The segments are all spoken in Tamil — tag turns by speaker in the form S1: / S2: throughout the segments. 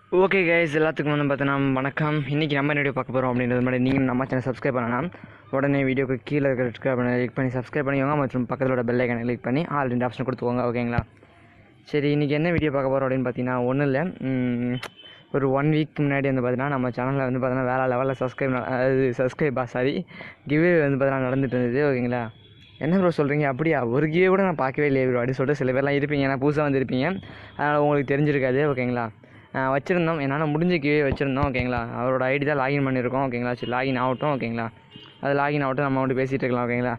S1: ஓகே கைஸ் எல்லாத்துக்கும் வந்து பார்த்தீங்கன்னா வணக்கம் இன்றைக்கி நம்ம என்ன வீடியோ பார்க்க போகிறோம் அப்படின்றது மாதிரி நீங்கள் நம்ம சேனல் சப்ஸ்கிரைப் பண்ணலாம் உடனே வீடியோக்கு கீழே இருக்கிற பண்ணி கிளிக் பண்ணி சப்ஸ்கிரைப் பண்ணிக்கோங்க மற்றும் பக்கத்தில் பெல் ஐக்கனை கிளிக் பண்ணி ஆல் ரெண்டு ஆப்ஷன் கொடுத்துக்கோங்க ஓகேங்களா சரி இன்றைக்கி என்ன வீடியோ பார்க்க போகிறோம் அப்படின்னு பார்த்தீங்கன்னா ஒன்றும் இல்லை ம், ஒரு ஒன் வீக் முன்னாடி வந்து பார்த்தீங்கன்னா நம்ம சேனலில் வந்து பார்த்தீங்கன்னா வேறு லெவலில் சப்ஸ்கிரைப் அது சப்ஸ்கிரைபா சாரி கிவே வந்து பார்த்தீங்கன்னா நடந்துட்டு இருந்தது ஓகேங்களா என்ன ப்ரோ சொல்கிறீங்க அப்படியா ஒரு கிவே கூட நான் பார்க்கவே இல்லையே ப்ரோ அப்படின்னு சொல்லிட்டு சில பேர்லாம் இருப்பீங்க ஏன்னா புதுசாக வந்திருப்பீங்க அதனால் உங்களுக்கு தெரிஞ்சிருக்காது ஓகேங்களா ஆஹ் வச்சுருந்தோம் என்னால் முடிஞ்ச கிவே வச்சுருந்தோம் ஓகேங்களா அவரோட ஐடி தான் லாகின் பண்ணியிருக்கோம் ஓகேங்களா சரி லாகின் ஆகட்டும் ஓகேங்களா அது லாகின் ஆகட்டும் நம்ம மட்டும் பேசிகிட்டு இருக்கலாம் ஓகேங்களா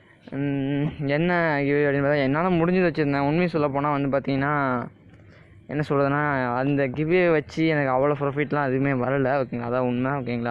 S1: உம், என்ன கிவே அப்படின்னு பார்த்தா என்னால் முடிஞ்சது வச்சுருந்தேன் உண்மையை சொல்ல போனால் வந்து பார்த்தீங்கன்னா என்ன சொல்கிறதுனா அந்த கிவே வச்சு எனக்கு அவ்வளோ ப்ராஃபிட்லாம் எதுவுமே வரல ஓகேங்களா அதான் உண்மை ஓகேங்களா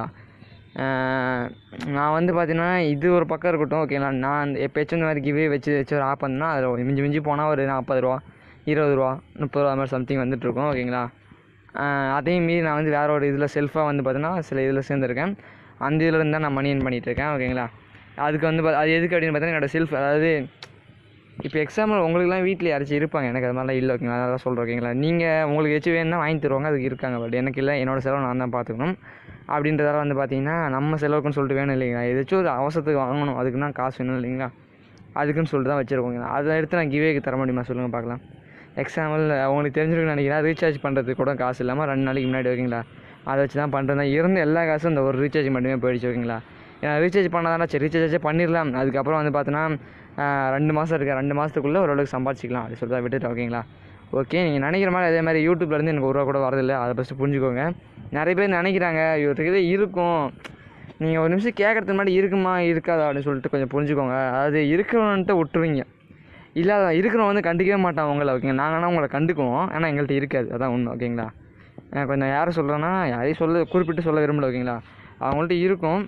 S1: ஆஹ் நான் வந்து பார்த்தீங்கன்னா இது ஒரு பக்கம் இருக்கட்டும் ஓகேங்களா நான் அந்த எப்போயாச்சும் இந்த மாதிரி கிவே வச்சு வச்சு ஒரு ஆப் பண்ணால் அதில் மிஞ்சி மிஞ்சி போனால் ஒரு நாற்பது ரூபா இருபது ரூபா முப்பது ரூபா அது மாதிரி சம்திங் வந்துட்டுருக்கும் ஓகேங்களா ஆஹ் அதையும் மீறி நான் வந்து வேற ஒரு இதில் செல்ஃபாக வந்து பார்த்தீங்கன்னா சில இதில் சேர்ந்துருக்கேன் அந்த இதில் இருந்து தான் நான் மணி earn பண்ணிட்டு இருக்கேன் ஓகேங்களா அதுக்கு வந்து பா- அது எதுக்கு அப்படின்னு பார்த்தீங்கன்னா என்னோட செல்ஃப் அதாவது இப்போ எக்ஸாம்பிள் உங்களுக்குலாம் வீட்டில் யாராச்சும் இருப்பாங்க எனக்கு அது மாதிரிலாம் இல்லை ஓகேங்களா அதான் சொல்கிறேன் ஓகேங்களா நீங்கள் உங்களுக்கு ஏதாச்சும் வேணும்னா வாங்கி தருவாங்க அதுக்கு இருக்காங்க பட் எனக்கு இல்லை என்னோட செலவு நான் தான் பார்த்துக்கணும் அப்படின்றதால வந்து பார்த்தீங்கன்னா நம்ம செலவுக்குன்னு சொல்லிட்டு வேணும் இல்லைங்களா ஏதாச்சும் ஒரு அவசரத்துக்கு வாங்கணும் அதுக்குன்னா காசு வேணும் இல்லைங்களா அதுக்குன்னு சொல்லிட்டு தான் வச்சுருக்கோங்க அதை எடுத்து நான் கிவேக்கு தர முடியுமா சொல்லுங்கள் பார்க்கலாம் எக்ஸாம்பிள் உங்களுக்கு தெரிஞ்சிருக்குன்னு நினைக்கிறேன் ரீசார்ஜ் பண்ணுறதுக்கு கூட காசு இல்லாமல் ரெண்டு நாளைக்கு முன்னாடி ஓகேங்களா அதை வச்சு தான் பண்ணுறேன் இருந்த எல்லா காசும் இந்த ஒரு ரீசார்ஜ் மட்டுமே போயிடுச்சு ஓகேங்களா ஏன்னா ரீசார்ஜ் பண்ணாதானே சரி ரீசார்ஜே பண்ணிடலாம் அதுக்கப்புறம் வந்து பார்த்தோன்னா ஆஹ், ரெண்டு மாதம் இருக்குது ரெண்டு மாதத்துக்குள்ளே ஓரளவுக்கு சம்பாதிச்சிக்கலாம் அப்படி சொல்லிட்டு விட்டுட்டு ஓகேங்களா ஓகே நீங்கள் நினைக்கிற மாதிரி அதே மாதிரி யூடியூப்லேருந்து எனக்கு ஒரு ரூபா கூட வரதில்லை அதை ஃபஸ்ட்டு புரிஞ்சுக்கோங்க நிறைய பேர் நினைக்கிறாங்க இவருக்கு இருக்கும் நீங்கள் ஒரு நிமிஷம் கேட்குறதுக்கு முன்னாடி இருக்குமா இருக்காதா அப்படின்னு சொல்லிட்டு கொஞ்சம் புரிஞ்சுக்கோங்க அதாவது இருக்கிறவன்ட்டு விட்டுருவீங்க இல்லாத இருக்கிறவன் வந்து கண்டுக்கவே மாட்டான் உங்களை ஓகேங்க நாங்கன்னா உங்களை கண்டுக்குவோம் ஆனால் எங்கள்கிட்ட இருக்காது அதான் உண்மை ஓகேங்களா எனக்கு கொஞ்சம் யாரை சொல்கிறேன்னா யாரையும் சொல்ல குறிப்பிட்டு சொல்ல விரும்பல ஓகேங்களா அவங்கள்ட்ட இருக்கும்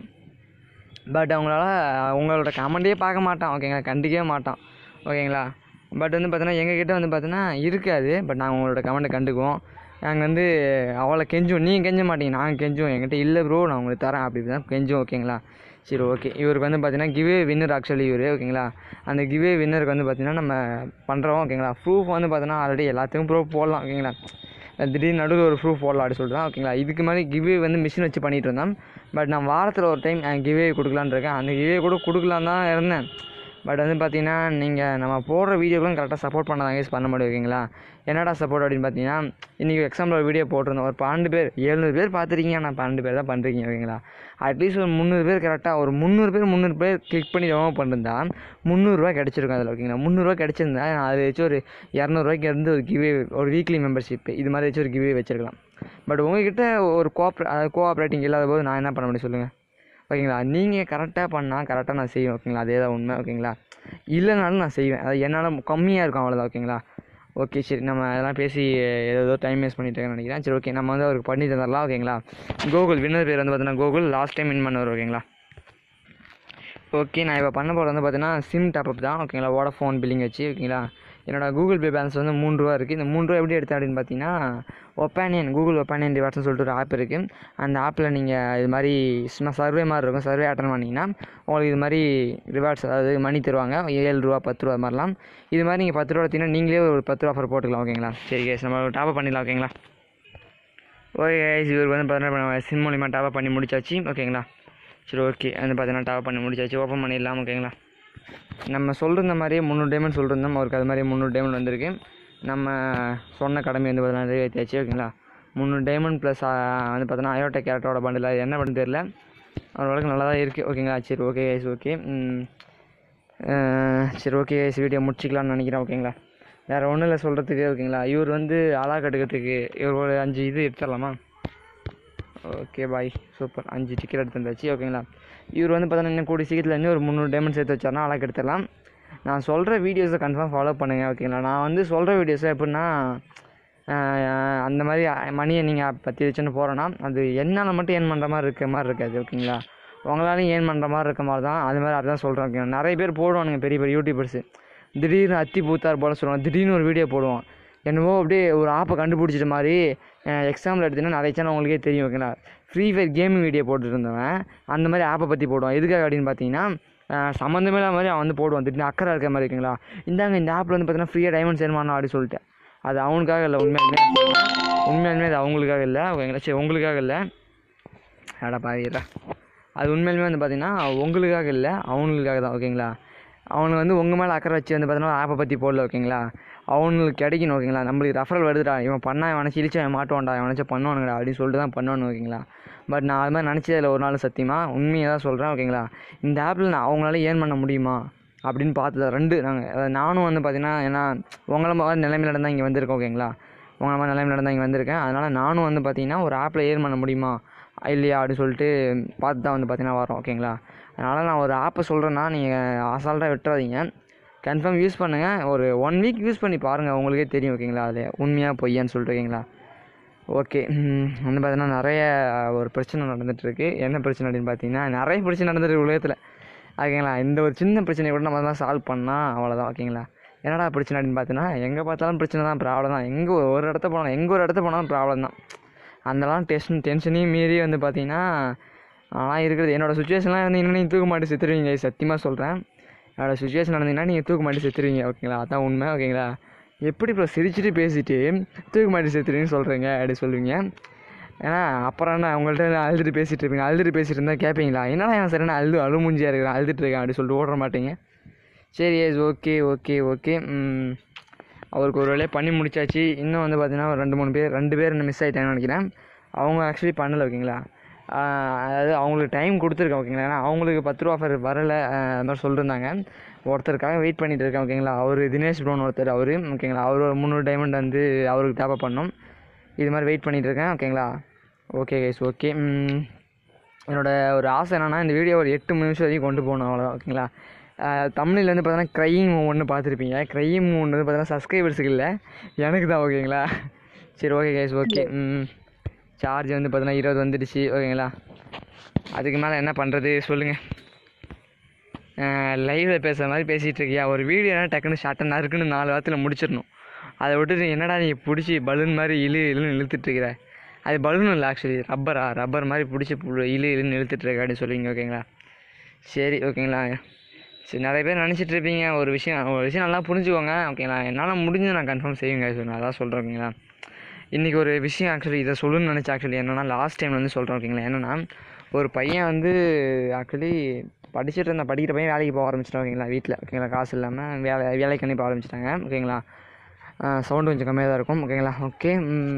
S1: பட் அவங்களால உங்களோட கமெண்ட்டே பார்க்க மாட்டான் ஓகேங்களா கண்டுக்கவே மாட்டான் ஓகேங்களா பட் வந்து பார்த்தீங்கன்னா எங்ககிட்ட வந்து பார்த்தீங்கன்னா இருக்காது பட் நாங்கள் உங்களோட கமெண்ட்டை கண்டுக்குவோம் நாங்கள் வந்து அவளை கெஞ்சுவோம் நீங்கள் கெஞ்ச மாட்டீங்க நாங்கள் கெஞ்சுவோம் என்கிட்ட இல்லை ப்ரோ நான் உங்களுக்கு தரேன் அப்படி தான் கெஞ்சுவோம் ஓகேங்களா சரி ஓகே இவருக்கு வந்து பார்த்தீங்கன்னா கிவே வின்னர் ஆக்சுவலி இவர் ஓகேங்களா அந்த கிவே வின்னருக்கு வந்து பார்த்தீங்கன்னா நம்ம பண்ணுறோம் ஓகேங்களா ப்ரூஃப் வந்து பார்த்தீங்கன்னா ஆல்ரெடி எல்லாத்துக்கும் ப்ரூஃப் போடலாம் ஓகேங்களா திடீர்னு நடுவில் ஒரு ப்ரூஃப் போடலாம் அப்படி சொல்லிட்டு தான் ஓகேங்களா இதுக்கு மாதிரி கிவே வந்து மிஷின் வச்சு பண்ணிகிட்டு இருந்தோம் பட் நான் வாரத்தில் ஒரு டைம் கிவே கொடுக்கலான்னு இருக்கேன் அந்த கிவே கூட கொடுக்கலாம் தான் இருந்தேன் பட் வந்து பார்த்தீங்கன்னா நீங்கள் நம்ம போடுற வீடியோக்களும் கரெக்டாக சப்போர்ட் பண்ண யூஸ் பண்ண முடியும் ஓகேங்களா என்னடா சப்போர்ட் அப்படின்னு பார்த்தீங்கன்னா இன்றைக்கி எக்ஸாம்பிள் வீடியோ போட்டிருந்தோம் ஒரு பன்னெண்டு பேர் எழுநூறு பேர் பார்த்துருக்கீங்க நான் பன்னெண்டு பேர் தான் பண்ணுறீங்க ஓகேங்களா அட்லீஸ்ட் ஒரு முந்நூறு பேர் கரெக்டாக ஒரு முந்நூறு பேர் முந்நூறு பேர் கிளிக் பண்ணி டவுன்லோட் பண்ணிருந்தா முந்நூறுரூவா கிடச்சிருக்கும் அதில் ஓகேங்களா முந்நூறுரூவா கிடச்சிருந்தா நான் அதை வச்சு ஒரு இரநூறுவாய்க்கு இருந்து ஒரு கிவே ஒரு வீக்லி மெம்பர்ஷிப் இது மாதிரி வச்சு ஒரு கிவே வச்சிருக்கலாம் பட் உங்ககிட்ட ஒரு கோஆப்ரே அதாவது கோஆப்ரேட்டிங் இல்லாத போது நான் என்ன பண்ண முடியும் சொல்லுங்கள் ஓகேங்களா நீங்கள் கரெக்டாக பண்ணால் கரெக்டாக நான் செய்வேன் ஓகேங்களா அதே தான் உண்மை ஓகேங்களா இல்லைனாலும் நான் செய்வேன் அது என்னால் கம்மியாக இருக்கும் அவ்வளோதான் ஓகேங்களா ஓகே சரி நம்ம அதெல்லாம் பேசி ஏதோ டைம் வேஸ்ட் பண்ணிட்டு இருக்கேன்னு நினைக்கிறேன் சரி ஓகே நம்ம வந்து அவருக்கு பண்ணி தந்துடலாம் ஓகேங்களா கூகுள் வின்னர் பேர் வந்து பார்த்தீங்கன்னா கூகுள் லாஸ்ட் டைம் வின் பண்ணவர் ஓகேங்களா ஓகே நான் இப்போ பண்ண போகிறது வந்து பார்த்தீங்கன்னா சிம் டாப்அப் தான் ஓகேங்களா வோடஃபோன் பில்லிங் வச்சு ஓகேங்களா என்னோட கூகுள் பே பேலன்ஸ் வந்து மூணு ரூபா இருக்குது இந்த மூணு ரூபா எப்படி எடுத்தேன் அப்படின்னு பார்த்தீங்கன்னா ஒப்பானியன் கூகுள் ஒப்பானியன் ரிவார்ட்ஸ்னு சொல்லிட்டு ஒரு ஆப் இருக்குது அந்த ஆப்பில் நீங்கள் இது மாதிரி சும்மா சர்வே மாதிரி இருக்கும் சர்வே அட்டன் பண்ணிங்கன்னா உங்களுக்கு இது மாதிரி ரிவார்ட்ஸ் அதாவது மணி தருவாங்க ஏழு ரூபா பத்து ரூபா அது மாதிரிலாம் இது மாதிரி நீங்கள் பத்து ரூபா எடுத்தீங்கன்னா நீங்களே ஒரு பத்து ரூபா ஆஃபர் போட்டுக்கலாம் ஓகேங்களா சரி கேஸ் நம்ம டாப்அப் பண்ணிடலாம் ஓகேங்களா ஓகே guys, இவருக்கு வந்து பார்த்தீங்கன்னா சிம் மூலிமா டாப்அப் பண்ணி முடிச்சாச்சு ஓகேங்களா சரி ஓகே வந்து பார்த்தீங்கன்னா டாப் பண்ணி முடிச்சாச்சு ஓப்பன் பண்ணிடலாம் ஓகேங்களா நம்ம சொல்லிருந்த மாதிரியே முந்நூறு டைமண்ட் சொல்லிருந்தோம் அவருக்கு அது மாதிரி முந்நூறு டைமண்ட் வந்திருக்கு நம்ம சொன்ன கடமை வந்து பார்த்தீங்கன்னா நிறைவேற்றியாச்சு ஓகேங்களா முந்நூறு டைமண்ட் ப்ளஸ் வந்து பார்த்தீங்கன்னா அயோட்டா கேரக்டரோட பண்டில் அது என்ன பண்ணு தெரியல அவர் வழக்கு நல்லா தான் இருக்குது ஓகேங்களா சரி ஓகே கைஸ் ஓகே சரி ஓகே கைஸ் வீடியோ முடிச்சிக்கலாம்னு நினைக்கிறேன் ஓகேங்களா வேறு ஒன்றும் இல்லை சொல்கிறதுக்கு ஓகேங்களா இவர் வந்து அலா கட்டுக்கிறதுக்கு இவர் ஒரு அஞ்சு இது எடுத்துடலாமா ஓகே பாய் சூப்பர் அஞ்சு டிக்கெட் எடுத்து வந்தாச்சு ஓகேங்களா இவர் வந்து பார்த்தீங்கன்னா இன்னும் கூடிய சீக்கிரத்தில் இன்னும் ஒரு முந்நூறு டைமண்ட் சேர்த்து வச்சார்னா அழகு எடுத்துடலாம் நான் சொல்கிற வீடியோஸை கன்ஃபார்ம் ஃபாலோ பண்ணுங்கள் ஓகேங்களா நான் வந்து சொல்கிற வீடியோஸை எப்படின்னா ஆஹ், அந்த மாதிரி மணியை நீங்கள் பற்றி வச்சுன்னு போகிறேன்னா அது என்னால் மட்டும் ஏர்ன் பண்ணுற மாதிரி இருக்க மாதிரி இருக்காது ஓகேங்களா உங்களாலையும் ஏர்ன் பண்ணுற மாதிரி இருக்க மாதிரி தான் அது மாதிரி அதுதான் சொல்கிறேன் ஓகேங்களா நிறைய பேர் போடுவானுங்க பெரிய பெரிய யூடியூபர்ஸு திடீர்னு அத்தி பூத்தார் போல சொல்லுவாங்க திடீர்னு ஒரு வீடியோ போடுவான் என்னவோ அப்படியே ஒரு ஆப்பை கண்டுபிடிச்சிட்ட மாதிரி எக்ஸாம்பிள் எடுத்தீங்கன்னா நிறைய சேனல் உங்களுக்கே தெரியும் ஓகேங்களா ஃப்ரீ ஃபயர் கேமிங் வீடியோ போட்டுட்டு இருந்தவன் அந்த மாதிரி ஆப்பை பற்றி போடுவான் எதுக்காக அப்படின்னு பார்த்தீங்கன்னா அஹ் சம்மந்தமே இல்லாத மாதிரி அவன் வந்து போடுவான் திடீர்னு அக்கறை இருக்க மாதிரி இருக்குங்களா இந்தாங்க இந்த ஆப்பில் வந்து பார்த்தீங்கன்னா ஃப்ரீயாக டைமண்ட் சேர் பண்ணலாம் அப்படின்னு சொல்லிட்டு அது அவனுக்காக இல்லை உண்மையாலுமே உண்மையாலுமே அது அவங்களுக்காக இல்லை ஓகேங்களா சரி உங்களுக்காக இல்லை அடா பாவிடா அது உண்மையிலுமே வந்து பார்த்தீங்கன்னா உங்களுக்காக இல்லை அவங்களுக்காக தான் ஓகேங்களா அவனுக்கு வந்து உங்கள் மேலே அக்கறை வச்சு வந்து பார்த்தீங்கன்னா ஆப்பை பற்றி போடல ஓகேங்களா அவனுக்கு கிடைக்கணும் ஓகேங்களா நம்மளுக்கு ரெஃபரல் வருதுடா இவன் பண்ணா இவனை சிரிச்சா இவன் மாட்டுவான்டா இவனாச்சும் பண்ணுவானுங்கடா அப்படின்னு சொல்லிட்டு தான் பண்ணுவானு ஓகேங்களா பட் நான் அது மாதிரி நினச்சதில்ல ஒரு நாள் சத்தியமாக உண்மையாக தான் சொல்கிறேன் ஓகேங்களா இந்த ஆப்பில் நான் அவங்களால ஏர்ன் பண்ண முடியுமா அப்படின்னு பார்த்தது ரெண்டு நாங்கள் அதாவது நானும் வந்து பார்த்தீங்கன்னா ஏன்னா உங்கள மாதிரி நிலைமையில இருந்தால் இங்கே வந்திருக்கோம் ஓகேங்களா உங்களை மாதிரி நிலைமையில இருந்தால் இங்கே வந்திருக்கேன் அதனால் நானும் வந்து பார்த்தீங்கன்னா ஒரு ஆப்பில் ஏர்ன் பண்ண முடியுமா இல்லையா அப்படின்னு சொல்லிட்டு பார்த்து தான் வந்து பார்த்தீங்கன்னா வரோம் ஓகேங்களா அதனால் நான் ஒரு ஆப்பை சொல்கிறேன்னா நீங்கள் அசால்ட்டாக விட்டுறாதீங்க கன்ஃபார்ம் யூஸ் பண்ணுங்கள் ஒரு ஒன் வீக் யூஸ் பண்ணி பாருங்கள் உங்களுக்கே தெரியும் ஓகேங்களா அதில் உண்மையாக பொய்யான்னு சொல்லிட்டு ஓகேங்களா ஓகே வந்து பார்த்தீங்கன்னா நிறைய ஒரு பிரச்சனை நடந்துகிட்ருக்கு என்ன பிரச்சனை அப்படின்னு பார்த்தீங்கன்னா நிறைய பிரச்சனை நடந்துட்டு உலகத்தில் ஓகேங்களா இந்த ஒரு சின்ன பிரச்சனையை கூட நம்ம தான் சால்வ் பண்ணால் அவ்வளோதான் ஓகேங்களா என்னடா பிரச்சனை அப்படின்னு பார்த்தீங்கன்னா எங்கே பார்த்தாலும் பிரச்சனை தான் ப்ராப்ளம் தான் எங்கே ஒரு இடத்த போனாலும் எங்கே ஒரு இடத்த போனாலும் ப்ராப்ளம் தான் அந்தலாம் டென்ஷன் டென்ஷனையும் மீறி வந்து பார்த்தீங்கன்னா ஆனால் இருக்கிறது என்னோடய சுச்சுவேஷன்லாம் இருந்தீங்கன்னா நீங்கள் தூக்க மாட்டி செத்துருவீங்க சத்தியமாக சொல்கிறேன் என்னோட சுச்சுவேஷன் நடந்தீங்கன்னா நீங்கள் தூக்க மாட்டி செத்துருவீங்க ஓகேங்களா அதான் உண்மை ஓகேங்களா எப்படி இப்போ சிரிச்சிட்டு பேசிட்டு தூக்க மாட்டி செத்துருவீங்கன்னு சொல்கிறீங்க அப்படி சொல்லுவீங்க ஏன்னா அப்புறம் என்ன உங்கள்கிட்ட அழுதுட்டு பேசிகிட்டு இருப்பீங்க அழுதுட்டு பேசிட்டு இருந்தால் கேட்பீங்களா என்னடா என் சரியான அழுது அழுமூஞ்சியாக இருக்கிறேன் அழுதுட்டு இருக்கேன் அப்படி சொல்லிட்டு ஓடுற மாட்டீங்க சரி எஸ் ஓகே ஓகே ஓகே அவருக்கு ஒரு வேலையை பண்ணி முடிச்சாச்சு இன்னும் வந்து பார்த்தீங்கன்னா ஒரு ரெண்டு மூணு பேர் ரெண்டு பேர் இன்னும் மிஸ் ஆகிட்டாங்கன்னு நினைக்கிறேன் அவங்க ஆக்சுவலி பண்ணலை ஓகேங்களா ஆஹ் அதாவது அவங்களுக்கு டைம் கொடுத்துருக்கேன் ஓகேங்களா ஏன்னா அவங்களுக்கு பத்து ரூபா ஆஃபர் வரலை ஆஹ் அது மாதிரி சொல்லியிருந்தாங்க ஒருத்தருக்காக வெயிட் பண்ணிட்டு இருக்கேன் ஓகேங்களா அவர் தினேஷ் ப்ரோன் ஒருத்தர் அவர் ஓகேங்களா அவர் ஒரு முந்நூறு டைமண்ட் வந்து அவருக்கு டேப் பண்ணோம் இது மாதிரி வெயிட் பண்ணிட்டு இருக்கேன் ஓகேங்களா ஓகே கைஸ் ஓகே என்னோட ஒரு ஆசை என்னென்னா இந்த வீடியோ ஒரு எட்டு நிமிஷம் வரைக்கும் கொண்டு போகணும் அவ்வளோதான் ஓகேங்களா தமிழில் வந்து பார்த்தீங்கன்னா க்ரைம் ஒன்று பார்த்துருப்பீங்க க்ரைம் ஒன்று வந்து பார்த்தீங்கன்னா சப்ஸ்கிரைபர்ஸுக்கு இல்லை எனக்கு தான் ஓகேங்களா சரி ஓகே கைஸ் ஓகே சார்ஜ் வந்து பார்த்தீங்கன்னா இருபது வந்துடுச்சு ஓகேங்களா அதுக்கு மேலே என்ன பண்ணுறது சொல்லுங்கள் லைவில் பேசுகிற மாதிரி பேசிகிட்டு இருக்கியா ஒரு வீடியோனா டக்குன்னு ஷார்ட்டாக நறுக்குன்னு நாலு வாரத்தில் முடிச்சிடணும் அதை விட்டுட்டு என்னடா நீ பிடிச்சி பலூன் மாதிரி இழு இழுன்னு இழுத்துட்டு இருக்கிற அது பலூன் இல்லை ஆக்சுவலி ரப்பரா ரப்பர் மாதிரி பிடிச்சி பு- இழு இழுன்னு இழுத்துட்டு இருக்க அப்படின்னு சொல்லுவீங்க ஓகேங்களா சரி ஓகேங்களா சரி நிறைய பேர் நினச்சிட்டு இருப்பீங்க ஒரு விஷயம் ஒரு விஷயம் நல்லா புரிஞ்சுக்கோங்க ஓகேங்களா என்னால் முடிஞ்சு நான் கன்ஃபார்ம் செய்யுங்க ஸோ நான் அதான் சொல்கிறேன் ஓகேங்களா இன்றைக்கி ஒரு விஷயம் ஆக்சுவலி இதை சொல்லணும்னு நினச்சேன் ஆக்சுவலி என்னென்னா லாஸ்ட் டைம் வந்து சொல்கிறேன் ஓகேங்களா என்னென்னா ஒரு பையன் வந்து ஆக்சுவலி படிச்சுட்டு இருந்த படிக்கிற பையன் வேலைக்கு போக ஆரம்பிச்சிட்டான் ஓகேங்களா வீட்டில் ஓகேங்களா காசு இல்லாமல் வேலை வேலைக்கு அனுப்ப ஆரம்பிச்சிட்டாங்க ஓகேங்களா சவுண்டு கொஞ்சம் கம்மியாக தான் இருக்கும் ஓகேங்களா ஓகே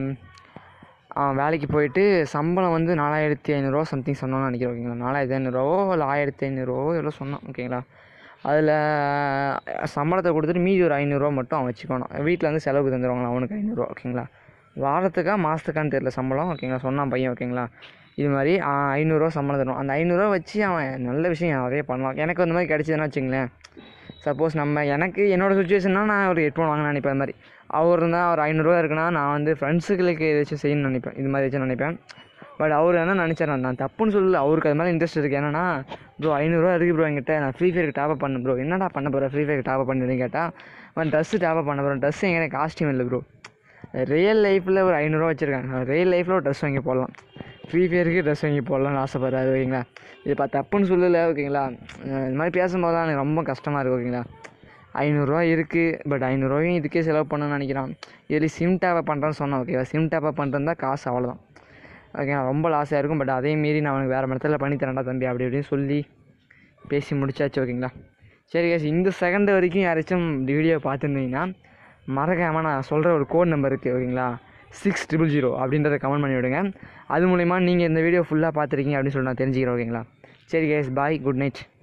S1: அவன் வேலைக்கு போயிட்டு சம்பளம் வந்து நாலாயிரத்தி ஐநூறுரூவா சம்திங் சொன்னான்னு நினைக்கிறேன் ஓகேங்களா நாலாயிரத்தி ஐநூறுரூவாவோ இல்லை ஆயிரத்தி ஐநூறுரூவாவோ எவ்வளோ சொன்னான் ஓகேங்களா அதில் சம்பளத்தை கொடுத்துட்டு மீதி ஒரு ஐநூறுரூவா மட்டும் அவன் வச்சுக்கணும் வீட்டில் வந்து செலவுக்கு தந்துடுவாங்களா அவனுக்கு ஐநூறுரூவா ஓகேங்களா வாரத்துக்கா மாதத்துக்கான்னு தெரியல சம்பளம் ஓகேங்களா சொன்னான் பையன் ஓகேங்களா இது மாதிரி ஆ, ஐநூறுரூவா சம்பளம் தரும் அந்த ஐநூறுரூவா வச்சு அவன் நல்ல விஷயம் நிறைய பண்ணலாம் எனக்கு அந்த மாதிரி கிடச்சிதுன்னா வச்சுங்களேன் சப்போஸ் நம்ம எனக்கு என்னோடய சுச்சுவேஷன்னா நான் ஒரு ஹெட்ஃபோன் வாங்கணும்னு நினைப்பேன் அது மாதிரி அவர் இருந்தால் ஒரு ஐநூறுரூவா இருக்குன்னா நான் வந்து ஃப்ரெண்ட்ஸுகளுக்கு ஏதாச்சும் செய்யணும்னு நினைப்பேன் இது மாதிரி ஏதாச்சும் நினைப்பேன் பட் அவர் என்ன நினச்சார் நான் தப்புன்னு சொல்லல அவருக்கு அது மேலே இன்ட்ரெஸ்ட் இருக்குது என்னன்னா ப்ரோ ஐநூறுரூவா இருக்குது ப்ரோ என்கிட்ட நான் ஃப்ரீ ஃபயருக்கு டாப் பண்ண ப்ரோ என்னடா பண்ண போகிறேன் ஃப்ரீ ஃபயருக்கு டாப் பண்ணுறேன்னு கேட்டால் அவன் ட்ரெஸ்ஸு டாப் பண்ண போகிறேன் ட்ரெஸ் எங்கே காஸ்டியூம் இல்லை ப்ரோ ரியல் லைஃப்பில் ஒரு ஐநூறுரூவா வச்சுருக்காங்க ரியல் லைஃப்பில் ஒரு ட்ரெஸ் வாங்கி போடலாம் ஃப்ரீ ஃபயருக்கு ட்ரெஸ் வாங்கி போடலாம்னு ஆசைப்படுறாரு ஓகேங்களா இது இப்போ தப்புன்னு சொல்லலை ஓகேங்களா அஹ் இது மாதிரி பேசும்போது தான் எனக்கு ரொம்ப கஷ்டமாக இருக்குது ஓகேங்களா ஐநூறுரூவா இருக்குது பட் ஐநூறுரூவாயும் இதுக்கே செலவு பண்ணணும்னு நினைக்கிறான் இதில் சிம் டேப்பை பண்ணுறேன்னு சொன்னான் ஓகேவா சிம் டேப்பை பண்ணுறதா காசு அவ்வளோதான் ஓகேங்களா ரொம்ப லாஸாக இருக்கும் பட் அதே மீறி நான் அவனுக்கு வேறு இடத்துல பண்ணி தரேன்டா தம்பி அப்படி இப்படின்னு சொல்லி பேசி முடிச்சாச்சு ஓகேங்களா சரி guys இந்த செகண்ட் வரைக்கும் யாராச்சும் வீடியோ பார்த்துருந்தீங்கன்னா மறக்காமல் நான் சொல்கிற ஒரு கோட் நம்பர் இருக்குது ஓகேங்களா சிக்ஸ் ட்ரிபிள் ஜீரோ அப்படின்றத கமெண்ட் பண்ணி விடுங்க அது மூலிமா நீங்கள் இந்த வீடியோ ஃபுல்லாக பார்த்துருக்கீங்க அப்படின்னு சொல்லி நான் தெரிஞ்சுக்கிறேன் ஓகேங்களா சரி கேஸ் பாய் குட் நைட்